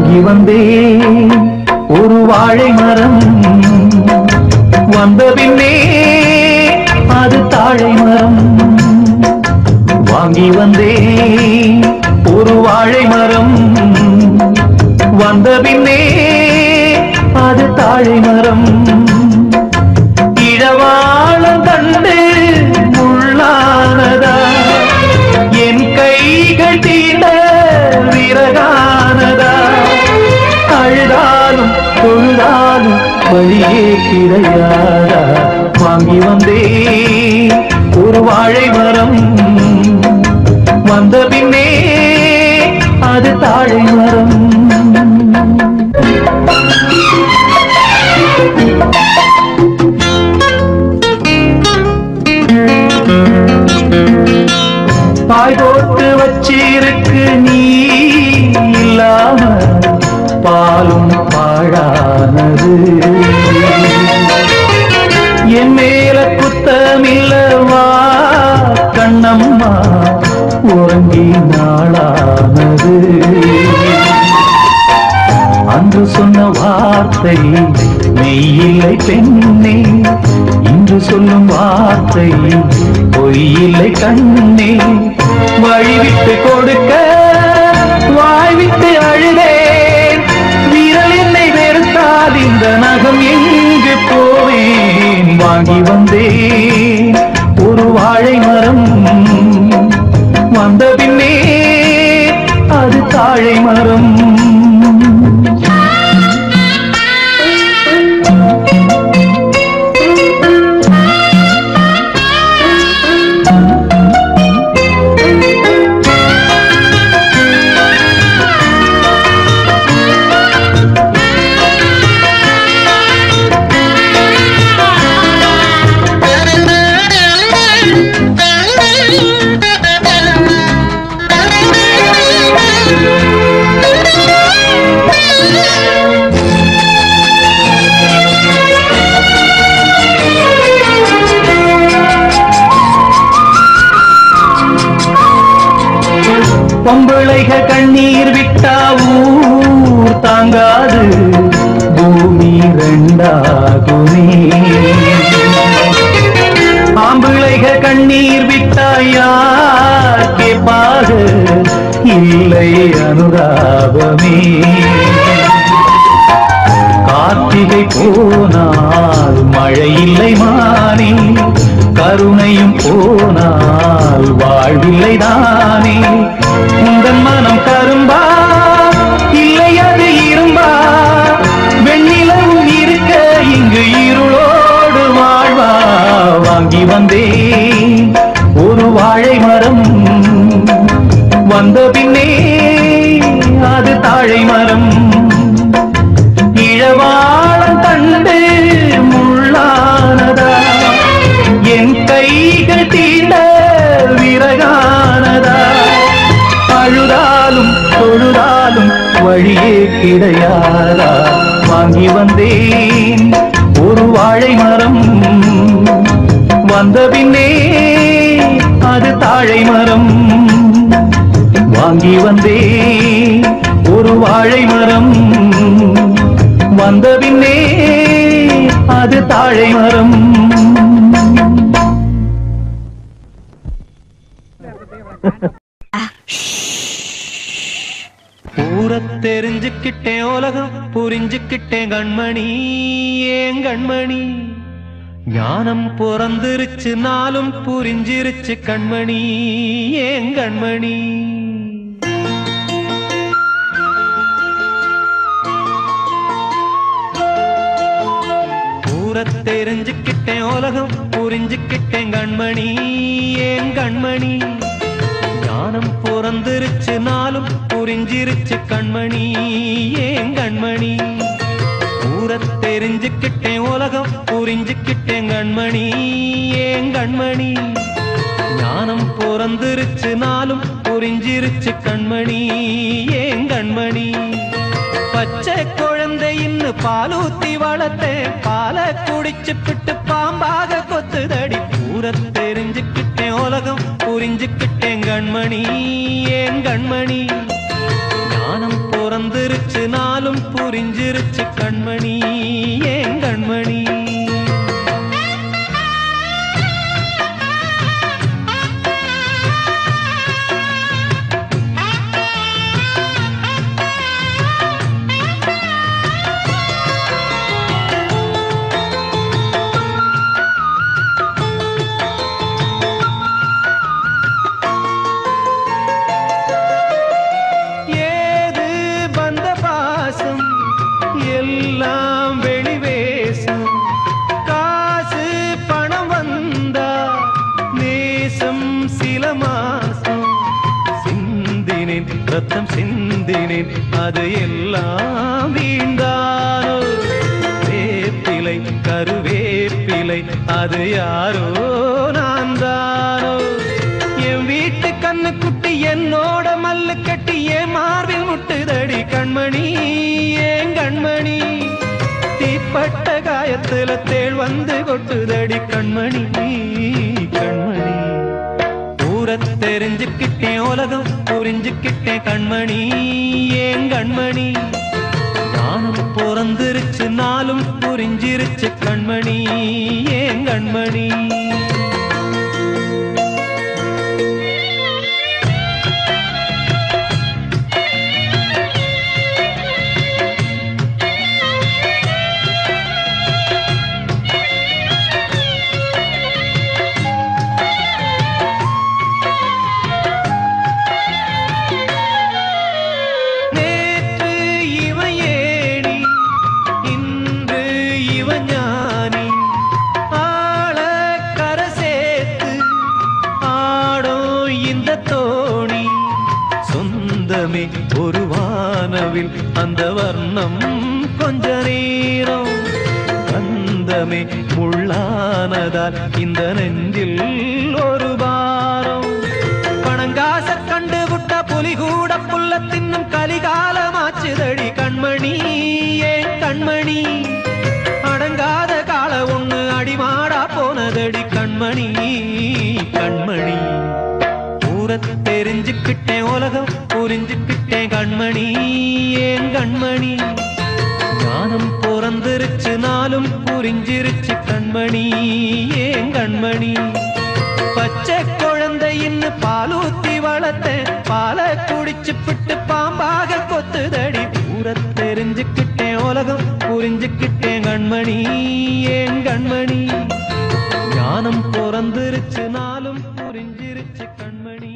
வாங்கி வந்தேன் ஒரு வாழை மரம் வந்த பின்னே அது தாழை மரம் வாங்கி வந்தேன் ஒரு வாழை மரம் வந்த பின்னே அது தாழை மரம் இழவாளம் கண்டு முள்ளானதா என் கைகள் தீண்ட விறகானதா அழுதாலும் தொழுதாலும் வழியே கிடையாதா வாங்கி வந்தே ஒரு வாழை மரம் வந்த பின்னே அது தாழை மரம் பாய் போட்டு வச்சிருக்கு நீ இல்லாம பாலும் பாழானது என் மேல குத்தமில்லவா கண்ணம்மா உறங்கி நாளானது அன்று சொன்ன வார்த்தை மெய்யில்லை பெண்ணே இன்று சொல்லும் வார்த்தை பொய்யில்லை கண்ணே வழிவிட்டு கொடுக்க வாய் விட்டு அழுதேன் விரல் என்னை வெறுத்தால் இந்த நகம் எங்கு போவேன் வாங்கி வந்தேன் ஒரு வாழை மரம் வந்த பின்னே அது தாழை மரம் பொம்பளைக கண்ணீர் விட்டா ஊர் தாங்காது பூமி ரெண்டாகுமே ஆம்பிளைக கண்ணீர் விட்டா யார் கேட்பாக இல்லை அனுதாபமே கார்த்திகை போனால் மழை இல்லை மானே கருணையும் போனால் வாழ்வில்லை தானே உந்தன் மனம் கரும்பா இல்லை அது இரும்பா வெண்ணிலவும் இருக்க இங்கு இருளோடு வாழ்வா வாங்கி வந்தேன் ஒரு வாழை மரம் வந்த பின்னே அது தாழை மரம் இழவாளம் கண்டு முள்ளானதா என் கைகள் தீண்ட விறகானதா அழுதாலும் தொழுதாலும் வழியே கிடையாதா வாங்கி வந்தேன் ஒரு வாழை மரம் வந்த பின்னே அது தாழை மரம் வாங்கி வந்தேன் ஒரு வாழை மரம் வந்த பின்னே அது தாழை மரம் ஊர தெரிஞ்சுக்கிட்டேன் உலகம் புரிஞ்சுக்கிட்டேன் கண்மணி ஏன் கண்மணி ஞானம் பிறந்திருச்சு நாளும் புரிஞ்சிருச்சு கண்மணி ஏன் கண்மணி ஊர தெரிஞ்சுக்கிட்டேன் உலகம் புரிஞ்சுக்கிட்டேன் கண்மணி ஏன் கண்மணி ஞானம் பிறந்திருச்சு நாளும் புரிஞ்சிருச்சு கண்மணி ஏன் கண்மணி ஊர தெரிஞ்சுக்கிட்டேன் உலகம் புரிஞ்சுக்கிட்டேன் கண்மணி ஏன் கண்மணி ஞானம் பிறந்திருச்சு நாளும் புரிஞ்சிருச்சு கண்மணி ஏன் கண்மணி பச்சை குழந்தை இன்னும் பாலூத்தி வளர்த்தேன் பாலை குடிச்சு பிட்டு பாம்பாக கொத்துதடி பூர தெரிஞ்சுக்கிட்டேன் உலகம் புரிஞ்சுக்கிட்டேன் கண்மணி ஏன் கண்மணி ஞானம் பிறந்து பிறந்திருச்சு நாளும் புரிஞ்சிருச்சு கண்மணி ஏன் கண்மணி ஏது பந்த பாசம் எல்லாம் வெளிவேசம் காசு பணம் வந்தா நேசம் சில மாசம் சிந்தினேன் ரத்தம் சிந்தினேன் அது எல்லாம் வீண்டானோ வேப்பிலை கருவேப்பிலை அது யாரோ நான் தானோ என் வீட்டு கண்ணு குட்டி என்னோட மல்லு கட்டி என் மார்பில் முட்டுதடி கண்மணி ஏன் கண்மணி தீப்பட்ட காயத்துல தேள் வந்து கொட்டுதடி கண்மணி கண்மணி ஊர தெரிஞ்சுக்கிட்டேன் உலகம் புரிஞ்சுக்கிட்டேன் கண்மணி ஏன் கண்மணி நானும் பிறந்திருச்சு நாளும் புரிஞ்சிருச்சு கண்மணி ஏன் கண்மணி நேற்று இவன் ஏணி இன்று இவன் ஞானி ஆள கரை சேர்த்து ஆடும் இந்த தோணி சொந்தமே ஒரு வானவில் அந்த வர்ணம் கொஞ்ச நேரம் பந்தமே முள்ளானதால் இந்த நெஞ்சில் ஒரு பாரம் பணங்காச கண்டு விட்ட புலி கூட புல்ல தின்னும் கலிகாலமாச்சுதடி கண்மணி ஏன் கண்மணி அடங்காத கால ஒண்ணு அடிமாடா போனதடி கண்மணி கண்மணி ஊர தெரிஞ்சுக்கிட்டேன் உலகம் புரிஞ்சுக்கிட்டேன் கண்மணி ஏன் கண்மணி ஞானம் பிறந்திருச்சு நாளும் புரிஞ்சிருச்சு கண்மணி ஏன் கண்மணி பச்சை குழந்தையின்னு பாலூத்தி வளர்த்தேன் பாலை குடிச்சு பிட்டு பாம்பாக கொத்துதடி ஊர தெரிஞ்சுக்கிட்டேன் உலகம் புரிஞ்சுக்கிட்டேன் கண்மணி ஏன் கண்மணி ஞானம் பிறந்திருச்சு நாளும் புரிஞ்சிருச்சு கண்மணி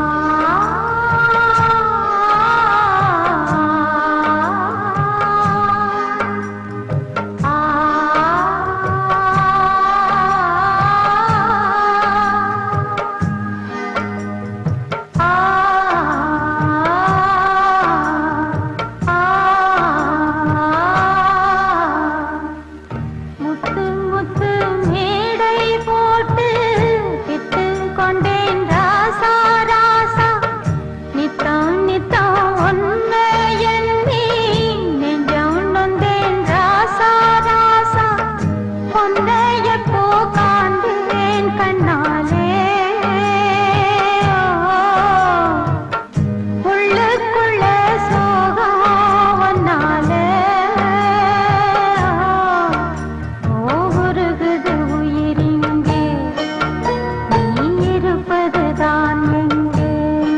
முத்து முத்து மேடை போட்டு விட்டு கொண்டேன் ராசா ராசா நித்தம் நித்தம் ஒன்ன எண்ணி நெஞ்சம் நொந்தேன் ராசா ராசா பொன்னைய போ காண்பேன் கண்ணாலே உள்ளுக்குள்ள சோகம் ஒன்னாலே ஓகுருகுது உயிரிங்கே நீ இருப்பதுதான் எங்கே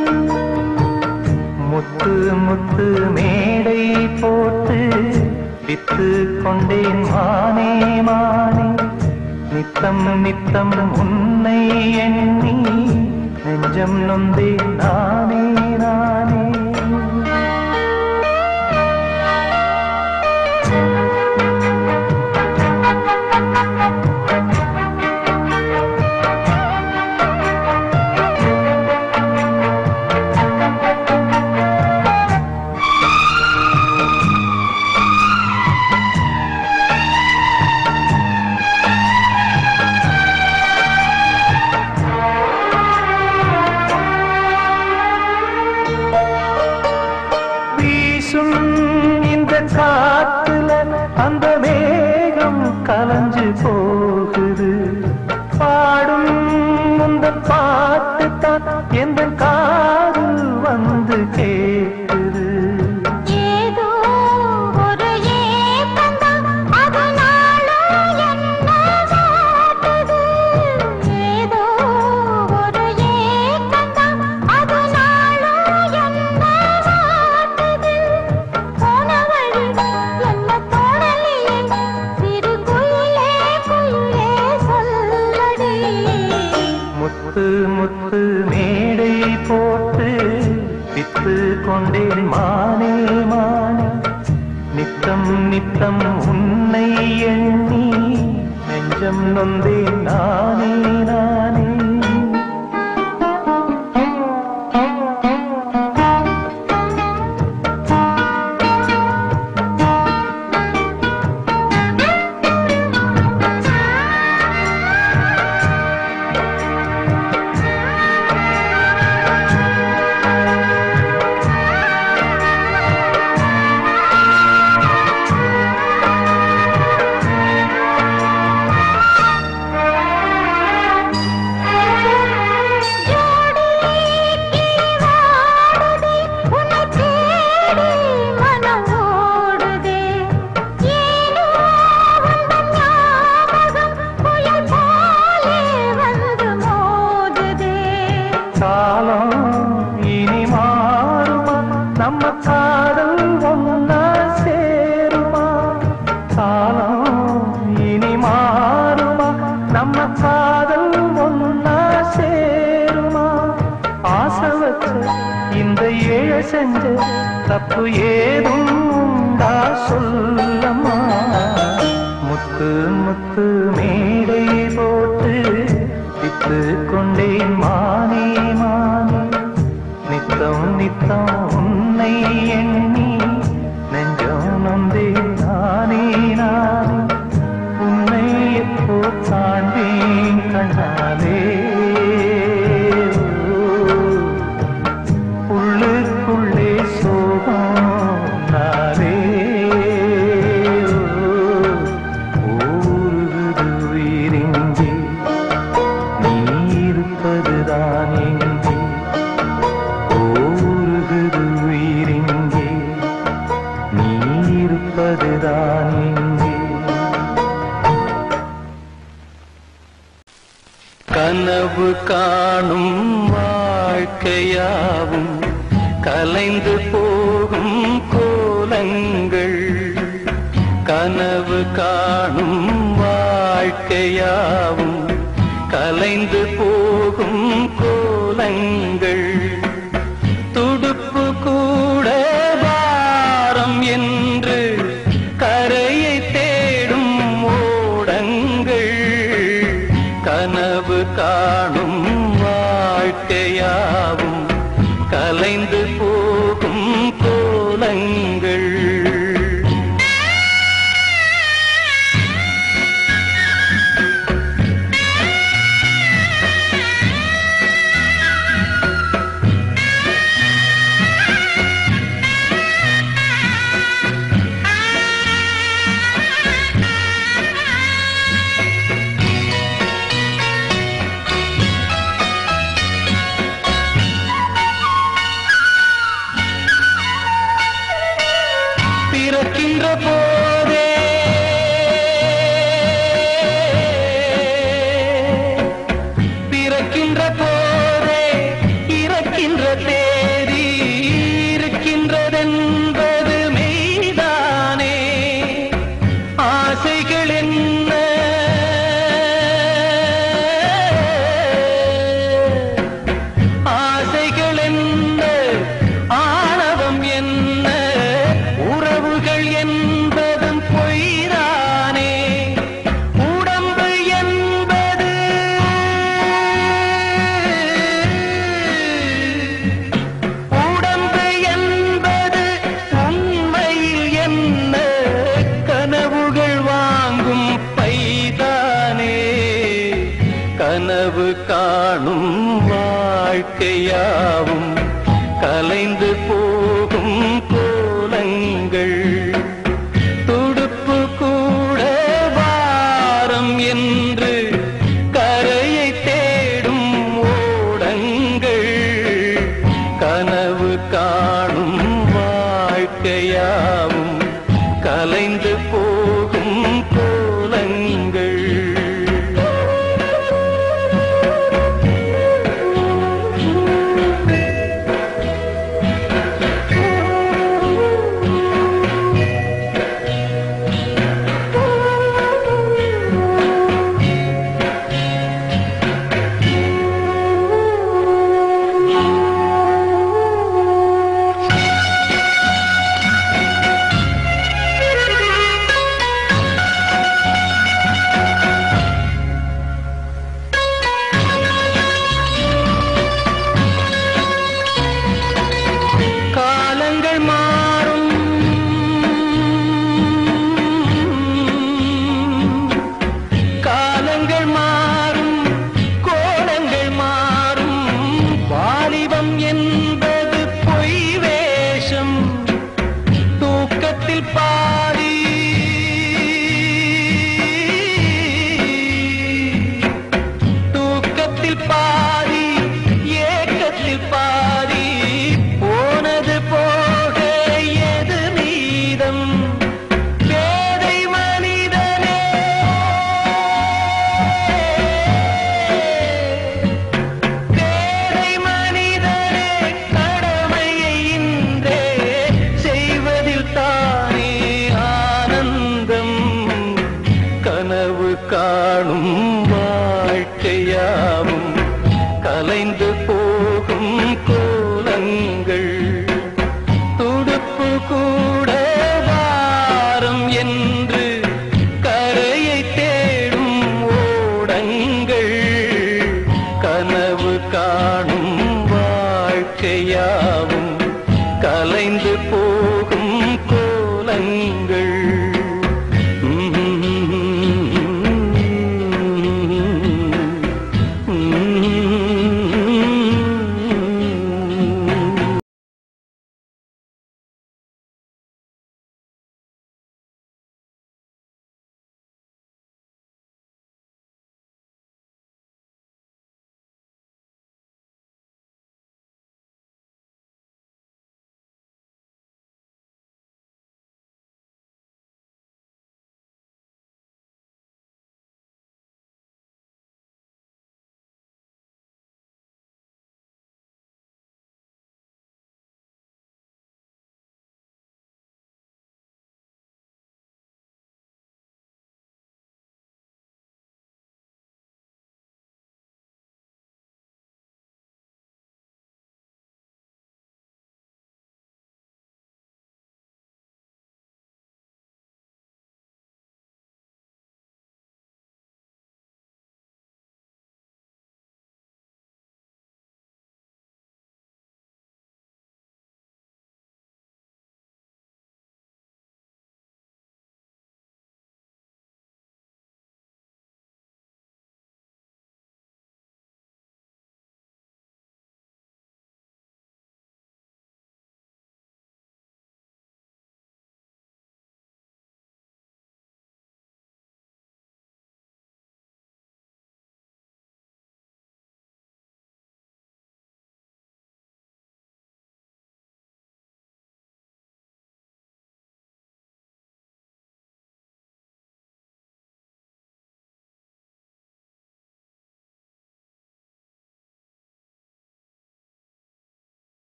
முத்து முத்து மேடை போட்டு வித்து கொண்டேன் மானே மானே நித்தம் நித்தம் உன்னை எண்ணி நெஞ்சம் நொந்தேன் நானே நானே வீசும் இந்த காத்துல அந்த மேகம் கலஞ்சு போகுது பாடும் இந்த பாட்டு தான் எந்த காது வந்து கேட்குது ஏ கொண்டேன் மானே மானே நித்தம் நித்தம் உன்னை எண்ணி நெஞ்சம் நொந்தேன் நானே நானே காலம் இனி மாறுமா நம்ம காதல் ஒன்னா சேருமா காலம் இனி மாறுமா நம்ம காதல் ஒன்னா சேருமா ஆசை வச்ச இந்த ஏழ செஞ்ச தப்பு ஏதும் உண்டா சொல்லம்மா முத்து முத்து மேடை போட்டு வித்து கொண்டேன் மானே மானே நித்தம் நித்தம் உன்னை எண்ணி நெஞ்சம் நொந்தே நானே நானே உன்னை எப்போ காண்பேன் கண்ணாலே உள்ளுக்குள்ளே சோகம் நாளே ஊருது உயிரிங்கே நீ இருப்பதுதான் எங்கே ஊருகுது உயிரிங்கே நீ இருப்பதுதான் எங்கே கனவு காணும் வாழ்க்கையாவும் கலைந்து போகும் கோலங்கள் கனவு காணும் வாழ்க்கையாவும் கலைந்து போகும் கோலங்கள் துடுப்பு கூட பாரம் என்று கரையை தேடும் ஓடங்கள் கனவு காணும் வாழ்க்கையாவும் கலைந்து போகும் கோலங்கள் பிறக்கின்ற போதே பிறக்கின்ற போதே இறக்கின்ற தேதி இருக்கின்றதென்பது மெய்தானே ஆசைகள் என்ன ஆசைகள் என்ன ஆணவம் என்ன உறவுகள் என்பதும் பொய்தானே உடம்பு என்பது உடம்பு என்பது உண்மையில் என்ன கனவுகள் வாங்கும் பைதானே கனவு காணும் வாழ்க்கையாவும் கலைந்து போகும் கோலங்கள் துடுப்பு கூட வாரம் என்று கரையை தேடும் ஓடங்கள் கனவு காணும் வாழ்க்கையாவும் கலைந்து போகும் கோலங்கள் Thank you.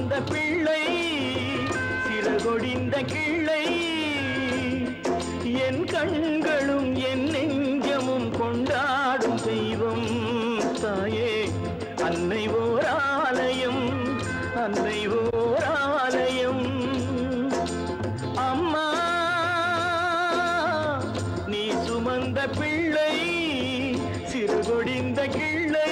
சுமந்த பிள்ளை சிறகொடிந்த கிள்ளை என் கண்களும் என் நெஞ்சமும் கொண்டாடும் தெய்வம் தாயே அன்னை ஓர் ஆலயம் அன்னை ஓர் ஆலயம் அம்மா நீ சுமந்த பிள்ளை சிறுகொடிந்த கிள்ளை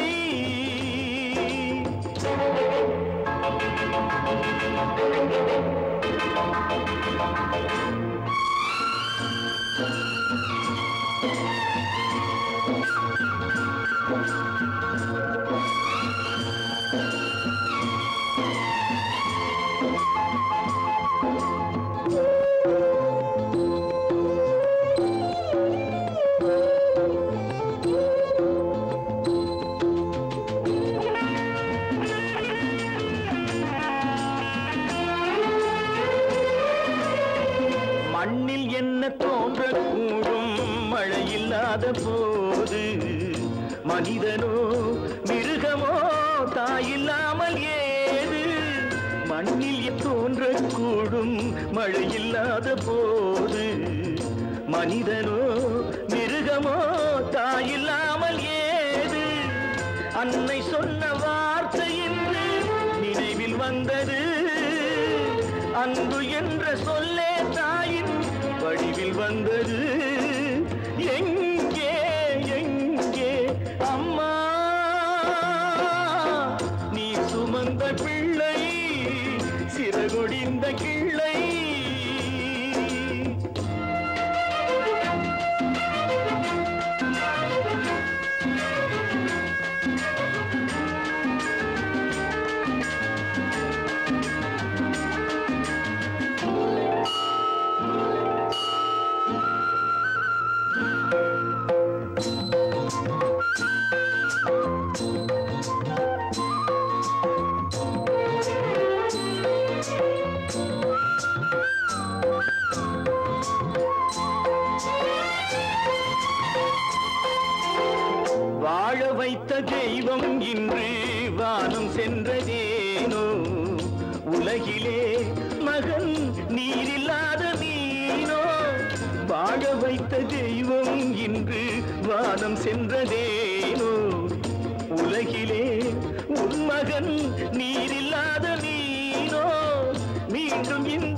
மண்ணில் என்ன தோன்றக்கூடும் மழை இல்லாத போது மனிதனோ மிருகமோ தாயில்லாமல் ஏது மண்ணில் தோன்றக்கூடும் மழை இல்லாத போது மனிதனோ மிருகமோ தாயில்லாமல் ஏது அன்னை சொன்ன வார்த்தை என்று நினைவில் வந்தது அன்பு என்ற சொல்லே தாயின் வடிவில் வந்தது எங்கே எங்கே அம்மா நீ சுமந்த பிள்ளை சிறகொடிந்த கிள்ளை வாழ வைத்த தெய்வம் இன்று வானம் சென்றதேனோ உலகிலே மகன் நீரில்லாத மீனோ வாழ வைத்த தெய்வம் இன்று வானம் சென்றதேனோ உலகிலே உன் மகன் நீரில்லாத மீனோ மீண்டும் இந்த